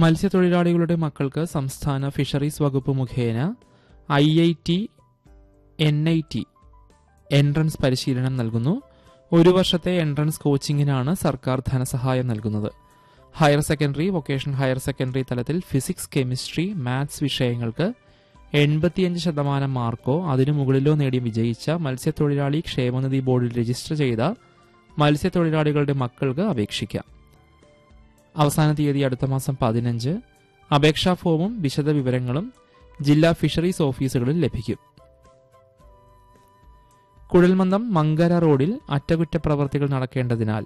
മത്സ്യത്തൊഴിലാളികളുടെ മക്കൾക്ക് സംസ്ഥാന ഫിഷറീസ് വകുപ്പ് മുഖേന I I T N I T entrance പരിശീലനം നൽകുന്നു ഒരു വർഷത്തെ എൻട്രൻസ് കോച്ചിങ്ങിനാണ് സർക്കാർ ധനസഹായം നൽകുന്നത് higher secondary vocational higher secondary തലത്തിൽ ഫിസിക്സ് കെമിസ്ട്രി മാത്സ് വിഷയങ്ങൾക്ക് എൺപത്തിയഞ്ച് ശതമാനം മാർക്കോ അതിനു മുകളിലോ നേടി വിജയിച്ച മത്സ്യത്തൊഴിലാളി ക്ഷേമനിധി ബോർഡിൽ രജിസ്റ്റർ ചെയ്ത മത്സ്യത്തൊഴിലാളികളുടെ മക്കൾക്ക് അപേക്ഷിക്കാം അവസാന തീയതി അടുത്ത മാസം പതിനഞ്ച് അപേക്ഷാ ഫോമും വിശദ വിവരങ്ങളും ജില്ലാ ഫിഷറീസ് ഓഫീസുകളിൽ ലഭിക്കും കുഴൽമന്ദം മങ്കര റോഡിൽ അറ്റകുറ്റപ്രവർത്തികൾ നടക്കേണ്ടതിനാൽ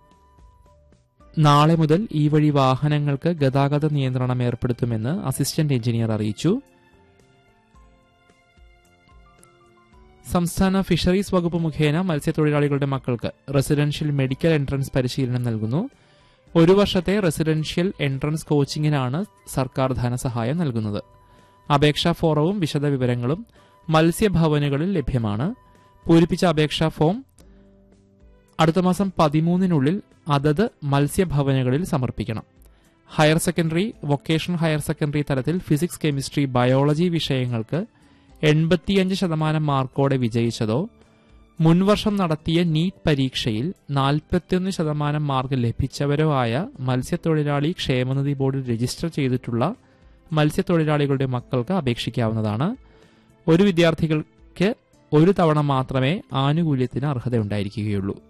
നാളെ മുതൽ ഈ വഴി വാഹനങ്ങൾക്ക് ഗതാഗത നിയന്ത്രണം ഏർപ്പെടുത്തുമെന്ന് അസിസ്റ്റന്റ് എഞ്ചിനീയർ അറിയിച്ചു സംസ്ഥാന ഫിഷറീസ് വകുപ്പ് മുഖേന മത്സ്യത്തൊഴിലാളികളുടെ മക്കൾക്ക് റെസിഡൻഷ്യൽ മെഡിക്കൽ എൻട്രൻസ് പരിശീലനം നൽകുന്നു ഒരു വർഷത്തെ റെസിഡൻഷ്യൽ എൻട്രൻസ് കോച്ചിങ്ങിനാണ് സർക്കാർ ധനസഹായം നൽകുന്നത് അപേക്ഷാ ഫോറവും വിശദവിവരങ്ങളും മത്സ്യഭവനുകളിൽ ലഭ്യമാണ് പൂരിപ്പിച്ച അപേക്ഷാ ഫോം അടുത്ത മാസം പതിമൂന്നിനുള്ളിൽ അതത് മത്സ്യഭവനുകളിൽ സമർപ്പിക്കണം higher secondary vocational higher secondary തലത്തിൽ ഫിസിക്സ് കെമിസ്ട്രി ബയോളജി വിഷയങ്ങൾക്ക് എൺപത്തിയഞ്ച് ശതമാനം മാർക്കോടെ വിജയിച്ചതോ മുൻവർഷം നടത്തിയ നീറ്റ് പരീക്ഷയിൽ നാൽപ്പത്തിയൊന്ന് ശതമാനം മാർക്ക് ലഭിച്ചവരോ ആയ മത്സ്യത്തൊഴിലാളി ക്ഷേമനിധി ബോർഡിൽ രജിസ്റ്റർ ചെയ്തിട്ടുള്ള മത്സ്യത്തൊഴിലാളികളുടെ മക്കൾക്ക് അപേക്ഷിക്കാവുന്നതാണ് ഒരു വിദ്യാർത്ഥികൾക്ക് ഒരു തവണ മാത്രമേ ആനുകൂല്യത്തിന് അർഹതയുണ്ടായിരിക്കുകയുള്ളൂ